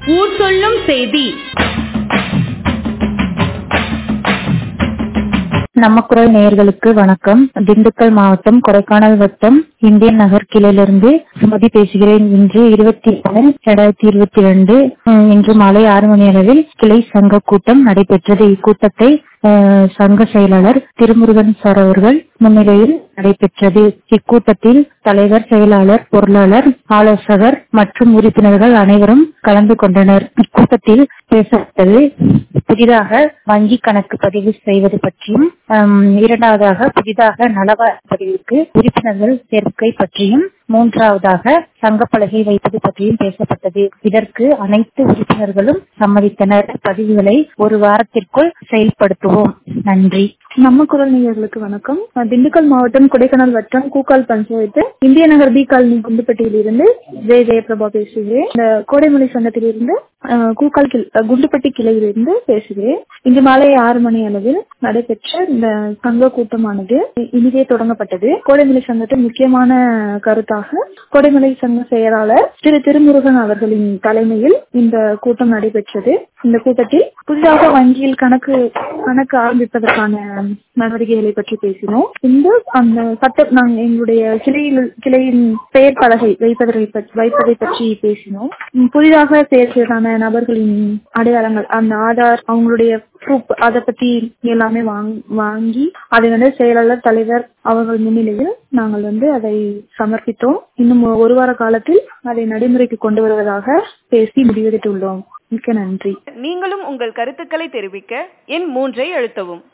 ஊர் சொல்லும் செய்தி நம்ம குரல் நேயர்களுக்கு வணக்கம் திண்டுக்கல் மாவட்டம் கொடைக்கானல் வட்டம் இந்தியன் நகர் கிளையிலிருந்து சுமதி பேசுகிறேன் இன்று இருபத்தி ஏழு இரண்டாயிரத்தி இருபத்தி ரெண்டு இன்று மாலை ஆறு மணி அளவில் கிளை சங்க கூட்டம் நடைபெற்றது இக்கூட்டத்தை அஹ், சங்க செயலாளர் திருமுருகன் சார் அவர்கள் முன்னிலையில் நடைபெற்றது இக்கூட்டத்தில் தலைவர் செயலாளர் பொருளாளர் ஆலோசகர் மற்றும் உறுப்பினர்கள் அனைவரும் கலந்து கொண்டனர் இக்கூட்டத்தில் பேசப்பட்டது புதிதாக வங்கி கணக்கு பதிவு செய்வது பற்றியும் ஹம், இரண்டாவதாக புதிதாக நலவார பதிவுக்கு உறுப்பினர்கள் சேர்க்கை பற்றியும் மூன்றாவதாக சங்கப்பலகை வைப்பது பற்றியும் பேசப்பட்டது இதற்கு அனைத்து உறுப்பினர்களும் சம்மதித்தனர் பதிவுகளை ஒரு வாரத்திற்குள் செயல்படுத்துவோம் நன்றி நம்ம குரல் நேயர்களுக்கு வணக்கம் நான் திண்டுக்கல் மாவட்டம் கொடைக்கானல் வட்டம் கூக்கால் பஞ்சாயத்து இந்திய நகர் பி காலனி குண்டுப்பட்டியிலிருந்து ஜெய ஜெயபிரபா பேசுகிறேன் இந்த கோடைமலை சங்கத்திலிருந்து அஹ், கூக்கால் கிளை- அஹ், குண்டுப்பட்டி கிளையிலிருந்து பேசுகிறேன் இன்று மாலை ஆறு மணி அளவில் நடைபெற்ற இந்த சங்க கூட்டமானது இனிதே தொடங்கப்பட்டது கோடைமலை சங்கத்தின் முக்கியமான கருத்தாக கோடைமலை சங்க செயலாளர் திரு திருமுருகன் அவர்களின் தலைமையில் இந்த கூட்டம் நடைபெற்றது இந்த கூட்டத்தில் புதிதாக வங்கியில் கணக்கு கணக்கு ஆரம்பிப்பதற்கான நடவடிக்கைகளை பற்றி பேசினோம் இந்த அந்த சட்ட நாங்கள் எங்களுடைய கிளையில் கிளையின் பெயர் பலகை வைப்பதை பற்றி வைப்பதை பற்றி பேசினோம் உம், புதிதாக சேர்க்கிறதான நபர்களின் அடையாளங்கள் அந்த ஆதார் அவங்களுடைய ப்ரூப் அதை பத்தி எல்லாமே வாங்- வாங்கி அதை வந்து செயலாளர் தலைவர் அவர்கள் முன்னிலையில் நாங்கள் வந்து அதை சமர்ப்பித்தோம் இன்னும் ஒரு வார காலத்தில் அதை நடைமுறைக்கு கொண்டு வருவதாக பேசி முடிவெடுத்துள்ளோம் மிக்க நன்றி நீங்களும் உங்கள் கருத்துக்களை தெரிவிக்க எண் மூன்றை அழுத்தவும்